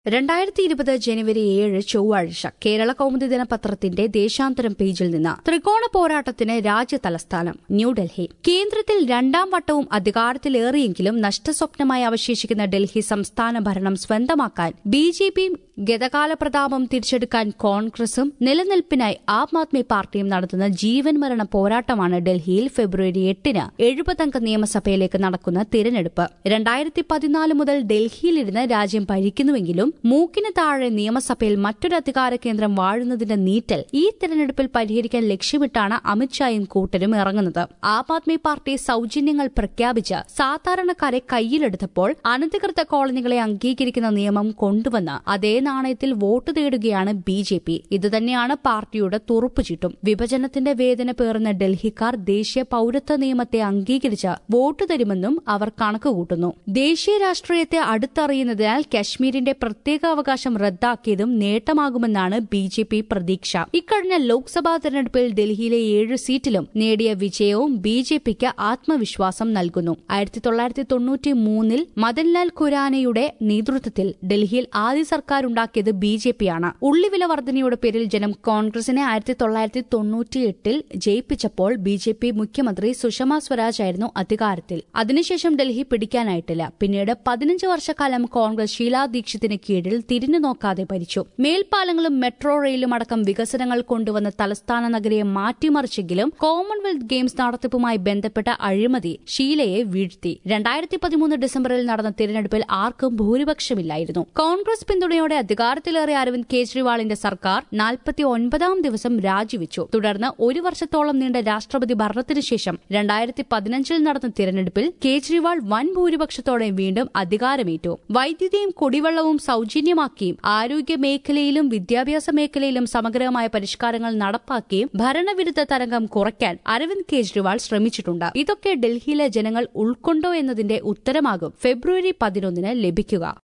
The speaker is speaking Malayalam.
രണ്ടായിരത്തി ഇരുപത് ജനുവരി ഏഴ് ചൊവ്വാഴ്ച കേരള കൗമുദി ദിനപത്രത്തിന്റെ ദേശാന്തരം പേജിൽ നിന്ന് ത്രികോണ പോരാട്ടത്തിന് രാജ്യ തലസ്ഥാനം ന്യൂഡൽഹി കേന്ദ്രത്തിൽ രണ്ടാം വട്ടവും അധികാരത്തിലേറിയെങ്കിലും നഷ്ടസ്വപ്നമായി അവശേഷിക്കുന്ന ഡൽഹി സംസ്ഥാന ഭരണം സ്വന്തമാക്കാൻ ബി ജെ പിയും ഗതകാല പ്രതാപം തിരിച്ചെടുക്കാൻ കോൺഗ്രസും നിലനിൽപ്പിനായി ആം ആദ്മി പാർട്ടിയും നടത്തുന്ന ജീവൻ മരണ പോരാട്ടമാണ് ഡൽഹിയിൽ ഫെബ്രുവരി എട്ടിന് എഴുപതംഗ നിയമസഭയിലേക്ക് നടക്കുന്ന തിരഞ്ഞെടുപ്പ് രണ്ടായിരത്തി പതിനാല് മുതൽ ഡൽഹിയിലിരുന്ന് രാജ്യം ഭരിക്കുന്നുവെങ്കിലും മൂക്കിന് താഴെ നിയമസഭയിൽ മറ്റൊരു അധികാര കേന്ദ്രം വാഴുന്നതിന്റെ നീറ്റൽ ഈ തിരഞ്ഞെടുപ്പിൽ പരിഹരിക്കാൻ ലക്ഷ്യമിട്ടാണ് അമിത്ഷായും കൂട്ടരും ഇറങ്ങുന്നത് ആം ആദ്മി പാർട്ടി സൌജന്യങ്ങൾ പ്രഖ്യാപിച്ച് സാധാരണക്കാരെ കയ്യിലെടുത്തപ്പോൾ അനധികൃത കോളനികളെ അംഗീകരിക്കുന്ന നിയമം കൊണ്ടുവന്ന് അതേ നാണയത്തിൽ വോട്ട് തേടുകയാണ് ബി ജെ പി ഇതുതന്നെയാണ് പാർട്ടിയുടെ തുറുപ്പുചീട്ടും വിഭജനത്തിന്റെ വേദന പേറുന്ന ഡൽഹിക്കാർ ദേശീയ പൌരത്വ നിയമത്തെ അംഗീകരിച്ച് വോട്ട് തരുമെന്നും അവർ കണക്കുകൂട്ടുന്നു ദേശീയ രാഷ്ട്രീയത്തെ അടുത്തറിയുന്നതിനാൽ കശ്മീരിന്റെ പ്രത്യേക അവകാശം റദ്ദാക്കിയതും നേട്ടമാകുമെന്നാണ് ബി ജെ പി പ്രതീക്ഷ ഇക്കഴിഞ്ഞ ലോക്സഭാ തെരഞ്ഞെടുപ്പിൽ ഡൽഹിയിലെ ഏഴ് സീറ്റിലും നേടിയ വിജയവും ബി ജെ പിക്ക് ആത്മവിശ്വാസം നൽകുന്നു ആയിരത്തി തൊള്ളായിരത്തി തൊണ്ണൂറ്റി മൂന്നിൽ മദൻലാൽ ഖുരാനയുടെ നേതൃത്വത്തിൽ ഡൽഹിയിൽ ആദ്യ സർക്കാർ ഉണ്ടാക്കിയത് ബി ജെ പിയാണ് ഉള്ളിവില വർധനയുടെ പേരിൽ ജനം കോൺഗ്രസിനെ ആയിരത്തി തൊള്ളായിരത്തി തൊണ്ണൂറ്റിയെട്ടിൽ ജയിപ്പിച്ചപ്പോൾ ബി ജെ പി മുഖ്യമന്ത്രി സുഷമ സ്വരാജ് ആയിരുന്നു അധികാരത്തിൽ അതിനുശേഷം ഡൽഹി പിടിക്കാനായിട്ടില്ല പിന്നീട് പതിനഞ്ച് വർഷക്കാലം കോൺഗ്രസ് ഷീലാ ദീക്ഷിത്തിന് കീഴിൽ തിരിഞ്ഞു നോക്കാതെ ഭരിച്ചു മേൽപ്പാലങ്ങളും മെട്രോ റെയിലും അടക്കം വികസനങ്ങൾ കൊണ്ടുവന്ന തലസ്ഥാന നഗരിയെ മാറ്റിമറിച്ചെങ്കിലും കോമൺവെൽത്ത് ഗെയിംസ് നടത്തിപ്പുമായി ബന്ധപ്പെട്ട അഴിമതി ഷീലയെ വീഴ്ത്തി രണ്ടായിരത്തി പതിമൂന്ന് ഡിസംബറിൽ നടന്ന തിരഞ്ഞെടുപ്പിൽ ആർക്കും ഭൂരിപക്ഷമില്ലായിരുന്നു കോൺഗ്രസ് പിന്തുണയോടെ അധികാരത്തിലേറിയ അരവിന്ദ് കെജ്രിവാളിന്റെ സർക്കാർ നാൽപ്പത്തി ഒൻപതാം ദിവസം രാജിവെച്ചു തുടർന്ന് ഒരു വർഷത്തോളം നീണ്ട രാഷ്ട്രപതി ഭരണത്തിനു ശേഷം രണ്ടായിരത്തി പതിനഞ്ചിൽ നടന്ന തിരഞ്ഞെടുപ്പിൽ കേജ്രിവാൾ വൻ ഭൂരിപക്ഷത്തോടെ വീണ്ടും അധികാരമേറ്റു വൈദ്യുതിയും കുടിവെള്ളവും സൌജന്യമാക്കിയും ആരോഗ്യ മേഖലയിലും വിദ്യാഭ്യാസ മേഖലയിലും സമഗ്രമായ പരിഷ്കാരങ്ങൾ നടപ്പാക്കിയും ഭരണവിരുദ്ധ തരംഗം കുറയ്ക്കാൻ അരവിന്ദ് കെജ്രിവാൾ ശ്രമിച്ചിട്ടുണ്ട് ഇതൊക്കെ ഡൽഹിയിലെ ജനങ്ങൾ ഉൾക്കൊണ്ടോ എന്നതിന്റെ ഉത്തരമാകും ഫെബ്രുവരി പതിനൊന്നിന് ലഭിക്കുക